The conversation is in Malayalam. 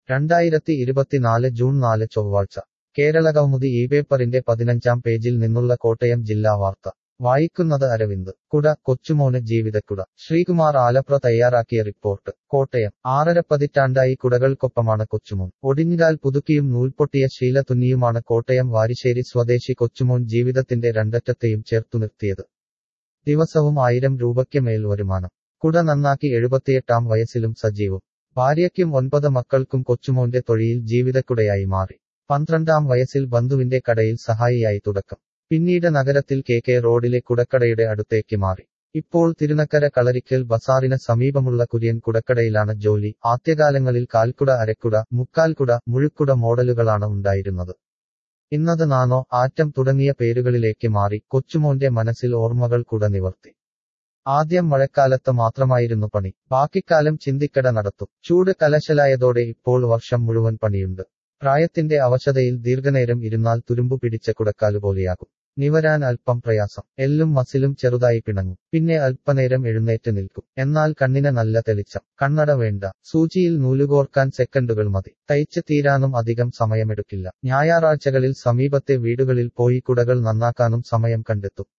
രണ്ടായിരത്തി ഇരുപത്തിനാല് ജൂൺ നാല് ചൊവ്വാഴ്ച കേരളകൗമുദി ഈ പേപ്പറിന്റെ പതിനഞ്ചാം പേജിൽ നിന്നുള്ള കോട്ടയം ജില്ലാ വാർത്ത വായിക്കുന്നത് അരവിന്ദ് കുട കൊച്ചുമോന് ജീവിതക്കുട ശ്രീകുമാർ ആലപ്ര തയ്യാറാക്കിയ റിപ്പോർട്ട് കോട്ടയം ആറര പതിറ്റാണ്ടായി കുടകൾക്കൊപ്പമാണ് കൊച്ചുമോൻ ഒടിഞ്ഞാൽ പുതുക്കിയും നൂൽപൊട്ടിയ ശീല തുന്നിയുമാണ് കോട്ടയം വാരിശ്ശേരി സ്വദേശി കൊച്ചുമോൻ ജീവിതത്തിന്റെ രണ്ടറ്റത്തെയും ചേർത്തു നിർത്തിയത് ദിവസവും ആയിരം രൂപയ്ക്ക് മേൽ വരുമാനം കുട നന്നാക്കി എഴുപത്തിയെട്ടാം വയസ്സിലും സജീവം ഭാര്യയ്ക്കും ഒൻപത് മക്കൾക്കും കൊച്ചുമോന്റെ തൊഴിയിൽ ജീവിതക്കുടയായി മാറി പന്ത്രണ്ടാം വയസ്സിൽ ബന്ധുവിന്റെ കടയിൽ സഹായിയായി തുടക്കം പിന്നീട് നഗരത്തിൽ കെ കെ റോഡിലെ കുടക്കടയുടെ അടുത്തേക്ക് മാറി ഇപ്പോൾ തിരുനക്കര കളരിക്കൽ ബസാറിന് സമീപമുള്ള കുര്യൻ കുടക്കടയിലാണ് ജോലി ആദ്യകാലങ്ങളിൽ കാൽക്കുട അരക്കുട മുക്കാൽക്കുട മുഴുക്കുട മോഡലുകളാണ് ഉണ്ടായിരുന്നത് ഇന്നത് നാനോ ആറ്റം തുടങ്ങിയ പേരുകളിലേക്ക് മാറി കൊച്ചുമോന്റെ മനസ്സിൽ ഓർമ്മകൾ കുട നിവർത്തി ആദ്യം മഴക്കാലത്ത് മാത്രമായിരുന്നു പണി ബാക്കിക്കാലം ചിന്തിക്കട നടത്തും ചൂട് കലശലായതോടെ ഇപ്പോൾ വർഷം മുഴുവൻ പണിയുണ്ട് പ്രായത്തിന്റെ അവശതയിൽ ദീർഘനേരം ഇരുന്നാൽ തുരുമ്പു പിടിച്ച കുടക്കാലുപോലെയാകും നിവരാൻ അല്പം പ്രയാസം എല്ലും മസിലും ചെറുതായി പിണങ്ങും പിന്നെ അല്പനേരം എഴുന്നേറ്റ് നിൽക്കും എന്നാൽ കണ്ണിന് നല്ല തെളിച്ചം കണ്ണട വേണ്ട സൂചിയിൽ നൂലുകോർക്കാൻ സെക്കൻഡുകൾ മതി തയ്ച്ച് തീരാനും അധികം സമയമെടുക്കില്ല ഞായറാഴ്ചകളിൽ സമീപത്തെ വീടുകളിൽ പോയി കുടകൾ നന്നാക്കാനും സമയം കണ്ടെത്തും